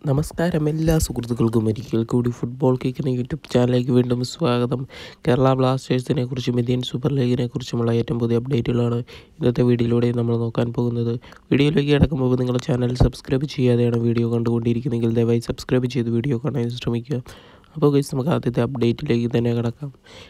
നമസ്കാരം എല്ലാ സുഹൃത്തുക്കൾക്കും ഒരിക്കൽ കൂടി ഫുട്ബോൾ കിക്കുന്ന യൂട്യൂബ് ചാനലിലേക്ക് വീണ്ടും സ്വാഗതം കേരള ബ്ലാസ്റ്റേഴ്സിനെ കുറിച്ചും ഇന്ത്യൻ സൂപ്പർ ലീഗിനെ കുറിച്ചുമുള്ള ഏറ്റവും പുതിയ അപ്ഡേറ്റുകളാണ് ഇന്നത്തെ വീഡിയോയിലൂടെ നമ്മൾ നോക്കാൻ പോകുന്നത് വീഡിയോയിലേക്ക് കിടക്കുമ്പോൾ നിങ്ങളുടെ ചാനൽ സബ്സ്ക്രൈബ് ചെയ്യാതെയാണ് വീഡിയോ കണ്ടുകൊണ്ടിരിക്കുന്നതെങ്കിൽ ദയവായി സബ്സ്ക്രൈബ് ചെയ്ത് വീഡിയോ കാണാൻ ശ്രമിക്കുക അപ്പോൾ ഗൈസ് നമുക്ക് ആദ്യത്തെ അപ്ഡേറ്റിലേക്ക് തന്നെ കിടക്കാം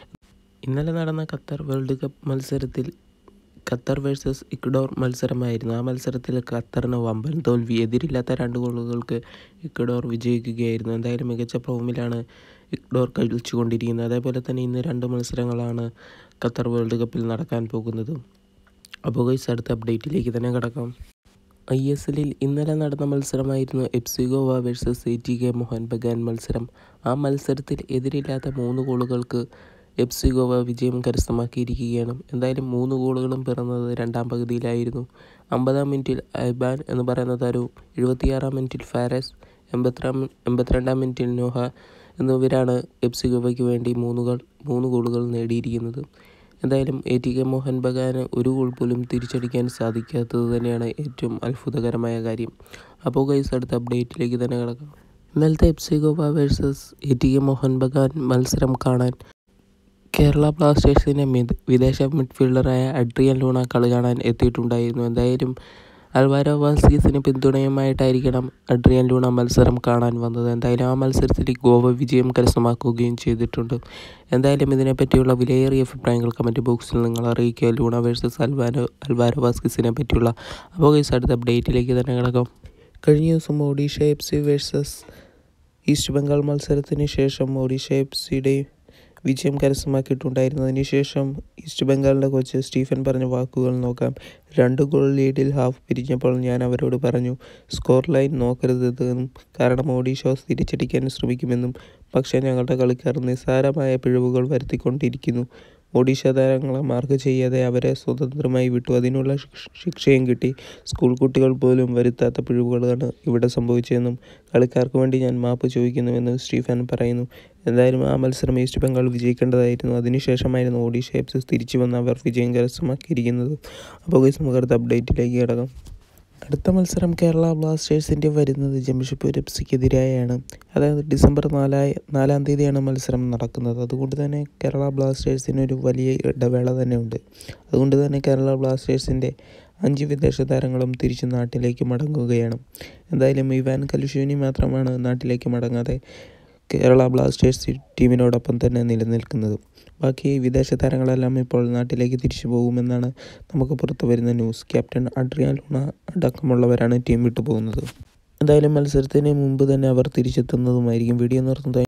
ഇന്നലെ നടന്ന ഖത്തർ വേൾഡ് കപ്പ് മത്സരത്തിൽ ഖത്തർ വേഴ്സസ് ഇക്വഡോർ മത്സരമായിരുന്നു ആ മത്സരത്തിൽ ഖത്തറിന് വമ്പൻ തോൽവി എതിരില്ലാത്ത രണ്ട് ഗോളുകൾക്ക് ഇക്വഡോർ വിജയിക്കുകയായിരുന്നു എന്തായാലും മികച്ച ഫോമിലാണ് ഇക്വഡോർ കളിച്ചുകൊണ്ടിരിക്കുന്നത് അതേപോലെ തന്നെ ഇന്ന് രണ്ട് മത്സരങ്ങളാണ് ഖത്തർ വേൾഡ് കപ്പിൽ നടക്കാൻ പോകുന്നത് അപ്പോൾ ഗൈസ് അടുത്ത അപ്ഡേറ്റിലേക്ക് തന്നെ കിടക്കാം ഐ എസ് എല്ലിൽ ഇന്നലെ നടന്ന മത്സരമായിരുന്നു F C Goa versus A T K Mohun Bagan മത്സരം ആ മത്സരത്തിൽ എതിരില്ലാത്ത മൂന്ന് ഗോളുകൾക്ക് എഫ് സി ഗോവ വിജയം കരസ്ഥമാക്കിയിരിക്കുകയാണ് എന്തായാലും മൂന്ന് ഗോളുകളും പിറന്നത് രണ്ടാം പകുതിയിലായിരുന്നു അമ്പതാം മിനിറ്റിൽ ഐബാൻ എന്ന് പറയുന്ന താരവും എഴുപത്തിയാറാം മിനിറ്റിൽ ഫാരസ് എൺപത്തിരാം എൺപത്തിരണ്ടാം മിനിറ്റിൽ നോഹ എന്നിവരാണ് എഫ് സി ഗോവയ്ക്ക് വേണ്ടി മൂന്ന് ഗോൾ മൂന്ന് ഗോളുകൾ നേടിയിരിക്കുന്നത് എന്തായാലും എ ടി കെ മോഹൻ ബഗാന് ഒരു ഗോൾ പോലും തിരിച്ചടിക്കാൻ സാധിക്കാത്തത് തന്നെയാണ് ഏറ്റവും അത്ഭുതകരമായ കാര്യം അപ്പോൾ ഗൈസ് അടുത്ത അപ്ഡേറ്റിലേക്ക് തന്നെ കിടക്കാം ഇന്നലത്തെ F C Goa versus A T K Mohun Bagan മത്സരം കാണാൻ കേരള ബ്ലാസ്റ്റേഴ്സിൻ്റെ മിത് വിദേശ മിഡ്ഫീൽഡറായ അഡ്രിയൻ ലൂണ കളി കാണാൻ എത്തിയിട്ടുണ്ടായിരുന്നു എന്തായാലും അൽവാരോ വാസ്കീസിന് പിന്തുണയുമായിട്ടായിരിക്കണം അഡ്രിയൻ ലൂണ മത്സരം കാണാൻ വന്നത് എന്തായാലും ആ മത്സരത്തിൽ ഗോവ വിജയം കരസ്ഥമാക്കുകയും ചെയ്തിട്ടുണ്ട് എന്തായാലും ഇതിനെപ്പറ്റിയുള്ള വിലയേറിയ അഭിപ്രായങ്ങൾ കമൻറ്റ് ബോക്സിൽ നിങ്ങൾ അറിയിക്കുക ലൂണ വേഴ്സസ് അൽവാരോ അൽവാരോ വാസ്കിസിനെ പറ്റിയുള്ള അപ്പോൾ ഗൈസ് അടുത്ത അപ്ഡേറ്റിലേക്ക് തന്നെ കിടക്കാം കഴിഞ്ഞ ദിവസം Odisha F C versus East Bengal മത്സരത്തിന് ശേഷം ഒഡീഷ എഫ് സിയുടെ വിജയം കരസ്ഥമാക്കിയിട്ടുണ്ടായിരുന്നതിന് ശേഷം ഈസ്റ്റ് ബംഗാളിൻ്റെ കോച്ച് സ്റ്റീഫൻ പറഞ്ഞ വാക്കുകൾ നോക്കാം രണ്ട് ഗോൾ ലീഡിൽ ഹാഫ് പിരിഞ്ഞപ്പോൾ ഞാൻ അവരോട് പറഞ്ഞു സ്കോർ ലൈൻ നോക്കരുതെന്നും കാരണം ഒഡീഷ തിരിച്ചടിക്കാൻ ശ്രമിക്കുമെന്നും പക്ഷേ ഞങ്ങളുടെ കളിക്കാർ നിസ്സാരമായ പിഴവുകൾ വരുത്തിക്കൊണ്ടിരിക്കുന്നു ഒഡീഷ താരങ്ങളെ മാർക്ക് ചെയ്യാതെ അവരെ സ്വതന്ത്രമായി വിട്ടു അതിനുള്ള ശിക്ഷയും കിട്ടി സ്കൂൾ കുട്ടികൾ പോലും വരുത്താത്ത പിഴവുകളാണ് ഇവിടെ സംഭവിച്ചതെന്നും കളിക്കാർക്ക് വേണ്ടി ഞാൻ മാപ്പ് ചോദിക്കുന്നുവെന്നും സ്റ്റീഫൻ പറയുന്നു എന്തായാലും ആ മത്സരം ഈസ്റ്റ് ബംഗാൾ വിജയിക്കേണ്ടതായിരുന്നു അതിനുശേഷമായിരുന്നു ഒഡീഷ എഫ് സി തിരിച്ചു വന്ന് അവർ വിജയം കരസ്ഥമാക്കിയിരിക്കുന്നത് അപ്പോൾ ഗൈസ് നമുക്ക് അടുത്ത അപ്ഡേറ്റിലേക്ക് കിടക്കാം അടുത്ത മത്സരം കേരള ബ്ലാസ്റ്റേഴ്സിൻ്റെ വരുന്നത് ജംഷഡ്പൂർ എഫ് സിക്കെതിരായാണ് അതായത് ഡിസംബർ നാലായ നാലാം തീയതിയാണ് മത്സരം നടക്കുന്നത് അതുകൊണ്ട് തന്നെ കേരള ബ്ലാസ്റ്റേഴ്സിന് ഒരു വലിയ ഇടവേള തന്നെ ഉണ്ട് അതുകൊണ്ട് തന്നെ കേരള ബ്ലാസ്റ്റേഴ്സിൻ്റെ അഞ്ച് വിദേശ താരങ്ങളും തിരിച്ച് നാട്ടിലേക്ക് മടങ്ങുകയാണ് എന്തായാലും ഇവാൻ കലുഷൂനി മാത്രമാണ് നാട്ടിലേക്ക് മടങ്ങാതെ കേരള ബ്ലാസ്റ്റേഴ്സ് ടീമിനോടൊപ്പം തന്നെ നിലനിൽക്കുന്നത് ബാക്കി വിദേശ താരങ്ങളെല്ലാം ഇപ്പോൾ നാട്ടിലേക്ക് തിരിച്ചു പോകുമെന്നാണ് നമുക്ക് പുറത്തു വരുന്ന ന്യൂസ് ക്യാപ്റ്റൻ അഡ്രിയാൻ ലൂണ അടക്കമുള്ളവരാണ് ടീം വിട്ടു പോകുന്നത് എന്തായാലും മത്സരത്തിന് മുമ്പ് തന്നെ അവർ തിരിച്ചെത്തുന്നതുമായിരിക്കും വീഡിയോ നിർത്തുന്നത്